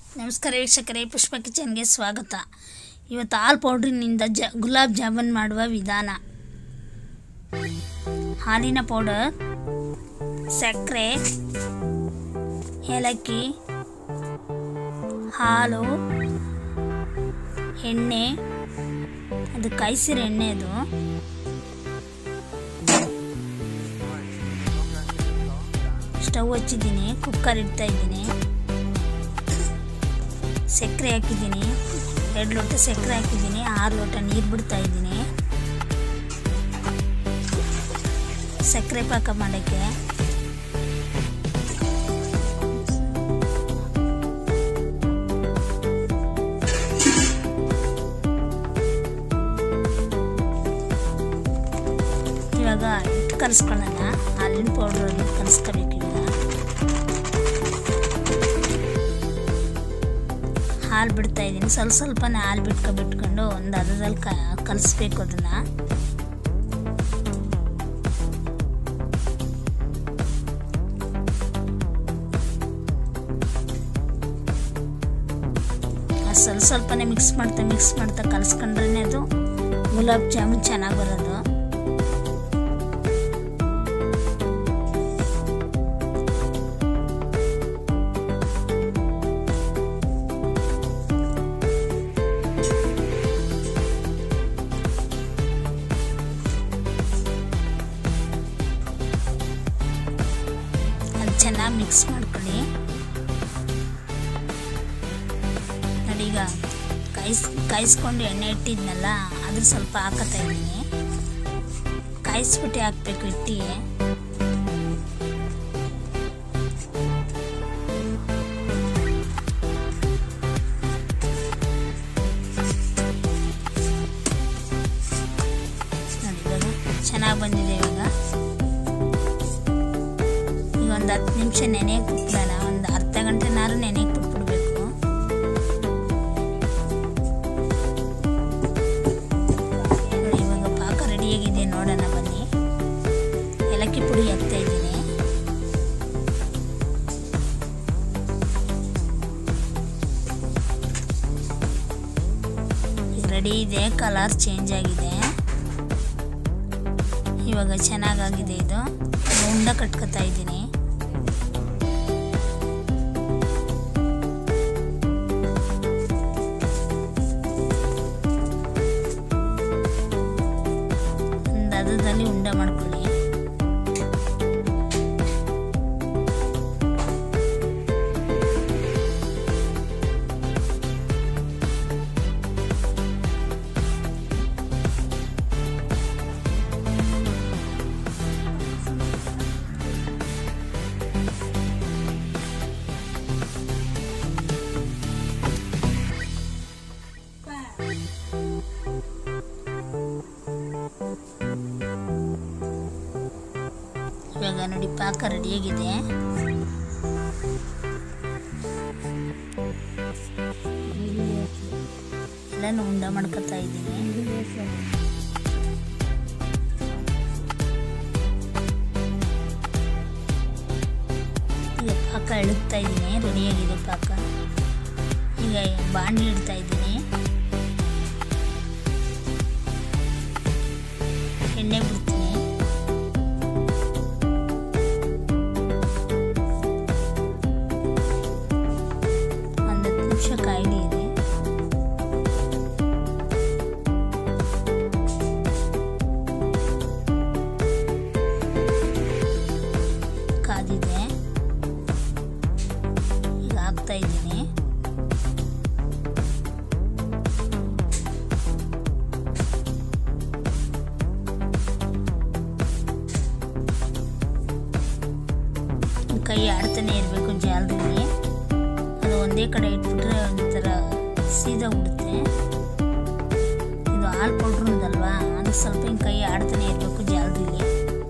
ನಮಸ್ಕಾರ ವೀಕ್ಷಕರೇ ಪುಷ್ಪ ಕಿಚನ್ಗೆ ಸ್ವಾಗತ ಇವತ್ತು ಹಾಲು ಪೌಡ್ರಿನಿಂದ ಜ ಗುಲಾಬ್ ಜಾಮೂನ್ ಮಾಡುವ ವಿಧಾನ ಹಾಲಿನ ಪೌಡರ್ ಸಕ್ಕರೆ ಏಲಕ್ಕಿ ಹಾಲು ಎಣ್ಣೆ ಅದು ಕಾಯಿಸಿರೋ ಎಣ್ಣೆ ಅದು ಸ್ಟವ್ ಹಚ್ಚಿದ್ದೀನಿ ಕುಕ್ಕರ್ ಇಡ್ತಾ ಇದ್ದೀನಿ ಸಕ್ಕರೆ ಹಾಕಿದ್ದೀನಿ ಎರಡು ಲೋಟ ಸಕ್ಕರೆ ಹಾಕಿದ್ದೀನಿ ಆರು ಲೋಟ ನೀರು ಬಿಡ್ತಾ ಇದ್ದೀನಿ ಸಕ್ಕರೆ ಪಾಕ ಮಾಡೋಕ್ಕೆ ಇವಾಗ ಹಿಟ್ಟು ಕಲಿಸ್ಕೊಳ್ಳೋಣ ಹಾಲಿನ ಪೌಡ್ರಲ್ಲಿ ಕಲಿಸ್ಕೋಬೇಕು ಇವಾಗ ಹಾಲು ಬಿಡ್ತಾ ಇದ್ದೀನಿ ಸ್ವಲ್ಪ ಸ್ವಲ್ಪನೇ ಹಾಲು ಬಿಟ್ಕೊ ಬಿಟ್ಕೊಂಡು ಒಂದು ಹದದಲ್ಲಿ ಕ ಕಲಿಸ್ಬೇಕು ಅದನ್ನು ಸ್ವಲ್ಪ ಸ್ವಲ್ಪನೇ ಮಿಕ್ಸ್ ಮಾಡ್ತಾ ಮಿಕ್ಸ್ ಮಾಡ್ತಾ ಕಲಿಸ್ಕೊಂಡ್ರೆ ಅದು ಗುಲಾಬ್ ಜಾಮೂನ್ ಚೆನ್ನಾಗಿ ಬರೋದು ಅದು ಚೆನ್ನಾಗಿ ಮಿಕ್ಸ್ ಮಾಡ್ಕೊಳ್ಳಿ ನೋಡಿ ಈಗ ಕಾಯಿಸ್ ಕಾಯಿಸ್ಕೊಂಡು ಎಣ್ಣೆ ಇಟ್ಟಿದ್ನಲ್ಲ ಅದು ಸ್ವಲ್ಪ ಹಾಕತ್ತಾ ಇದ್ದೀನಿ ಕಾಯಿಸ್ಬಿಟ್ಟು ಹಾಕ್ಬೇಕು ಹಿಟ್ಟಿಗೆ ನೋಡಿ ಇವಾಗ ಚೆನ್ನಾಗಿ ಬಂದಿದೆ ಇವಾಗ ಈಗ ಒಂದು ಹತ್ತು ನಿಮಿಷ ನೆನೆಯಕ್ಕೆ ಬಿಟ್ಬಿಡೋಣ ಒಂದು ಅರ್ಧ ಗಂಟೆನಾರು ನೆನೆಯಕ್ಕೆ ಬಿಟ್ಬಿಡ್ಬೇಕು ನೋಡಿ ಇವಾಗ ಪಾಕ ರೆಡಿಯಾಗಿದೆ ನೋಡೋಣ ಬನ್ನಿ ಏಲಕ್ಕಿ ಪುಡಿ ಹಾಕ್ತಾ ಇದ್ದೀನಿ ಈಗ ರೆಡಿ ಇದೆ ಕಲರ್ ಚೇಂಜ್ ಆಗಿದೆ ಇವಾಗ ಚೆನ್ನಾಗಾಗಿದೆ ಇದು ಉಂಡ ಕಟ್ಕೊತಾ ಇದ್ದೀನಿ ಒಂದು ಹದದಲ್ಲಿ ಉಂಡ ಮಾಡ್ಕೊಳ್ಳಿ ಇವಾಗ ನೋಡಿ ಪಾಕ ರೆಡಿಯಾಗಿದೆ ಎಲ್ಲನೂ ಉಂಡ ಮಾಡ್ಕೊತಾ ಇದ್ದೀನಿ ಈಗ ಪಾಕ ಎಳುತ್ತಾ ಇದ್ದೀನಿ ರೆಡಿಯಾಗಿದೆ ಪಾಕ ಈಗ ಬಾಣಲಿ ಇಡ್ತಾ ಇದ್ದೀನಿ ಎಣ್ಣೆ ಬಿಡ್ತೀನಿ ಒಂದು ಹತ್ತು ನಿಮಿಷ ಕಾಯಿಲೆ ಇದೆ ಕಾದಿದೆ ಈಗ ಹಾಕ್ತಾ ಇದ್ದೀನಿ ಕೈ ಆಡ್ತಾನೆ ಇರಬೇಕು ಜಾಲದಲ್ಲಿ ಅದು ಒಂದೇ ಕಡೆ ಇಟ್ಬಿಟ್ರೆ ಒಂಥರ ಸೀದಾ ಬಿಡುತ್ತೆ ಇದು ಹಾಲು ಪೌಡ್ರದಲ್ವಾ ಅದಕ್ಕೆ ಸ್ವಲ್ಪ ಹಿಂಗೆ ಕೈ ಆಡ್ತಾನೆ ಇರಬೇಕು ಜಾಲದಲ್ಲಿ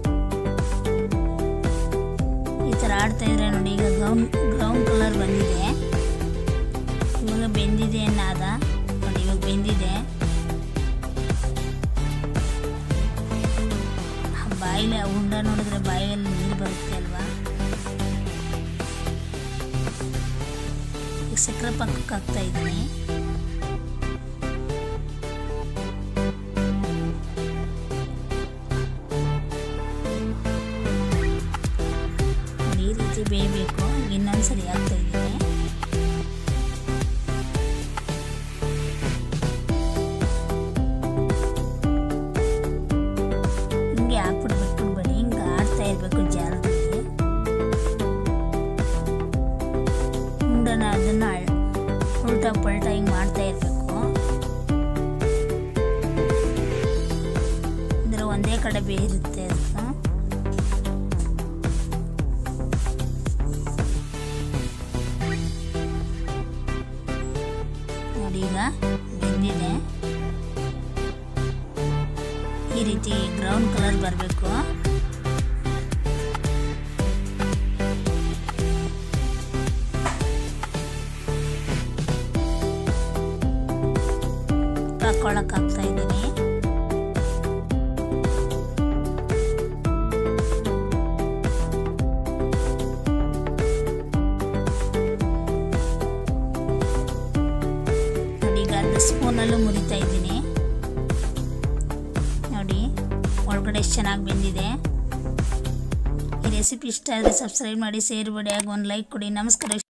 ಈ ಥರ ಆಡ್ತಾ ಇದ್ರೆ ನೋಡಿ ಈಗ ಗ್ರೌಂಡ್ ಗ್ರೌಂಡ್ ಕಲರ್ ಬಂದಿದೆ ಇವಾಗ ಬೆಂದಿದೆ ಅನ್ನಾದ ನೋಡಿ ಇವಾಗ ಬೆಂದಿದೆ ಬಾಯಿಲಿ ಆ ಉಂಡ ನೋಡಿದ್ರೆ ಬಾಯಲ್ಲಿ ನೀರು ಬರುತ್ತೆ ಅಲ್ವಾ ಸಕ್ಕರೆ ಪಾಕಕ್ಕೆ ಹಾಕ್ತಾ ಇದ್ದೀನಿ ನೋಡಿ, ಈ ರೀತಿ ಬೇಯಬೇಕು ಇನ್ನೊಂದ್ಸರಿ ಹಾಕ್ತಾ ಇದ್ದೀನಿ ಹಿಂಗೆ ಹಾಕ್ಬಿಟ್ಟು ಬಿಟ್ಬಿಡ್ಬೇಡಿ ಹಿಂಗೆ ಆಡ್ತಾ ಇರಬೇಕು ಜಾರದಲ್ಲಿ ಉಂಡನ ಅದನ್ನು ಉಲ್ಟಾ ಪಲ್ಟಾ ಹಿಂಗೆ ಮಾಡ್ತಾ ಇರಬೇಕು ಅಂದರೆ ಒಂದೇ ಕಡೆ ಬೇಯಿರುತ್ತೆ ಅದು ನೋಡಿ ಈಗ ಬೆಂದಿದೆ ಈ ರೀತಿ ಬ್ರೌನ್ ಕಲರ್ ಬರಬೇಕು ಹಾಕ್ಕೊಳಕ್ ಹಾಕ್ತಾ ಇದ್ದೀನಿ ನೋಡಿ ಈಗ ಅರ್ಧ ಸ್ಪೂನಲ್ಲೂ ಮುರಿತಾ ಇದ್ದೀನಿ ನೋಡಿ ಒಳಗಡೆ ಎಷ್ಟು ಚೆನ್ನಾಗಿ ಬೆಂದಿದೆ ಈ ರೆಸಿಪಿ ಇಷ್ಟ ಆದರೆ ಸಬ್ಸ್ಕ್ರೈಬ್ ಮಾಡಿ ಶೇರ್ ಮಾಡಿ ಹಾಗೂ ಒಂದು ಲೈಕ್ ಕೊಡಿ ನಮಸ್ಕಾರ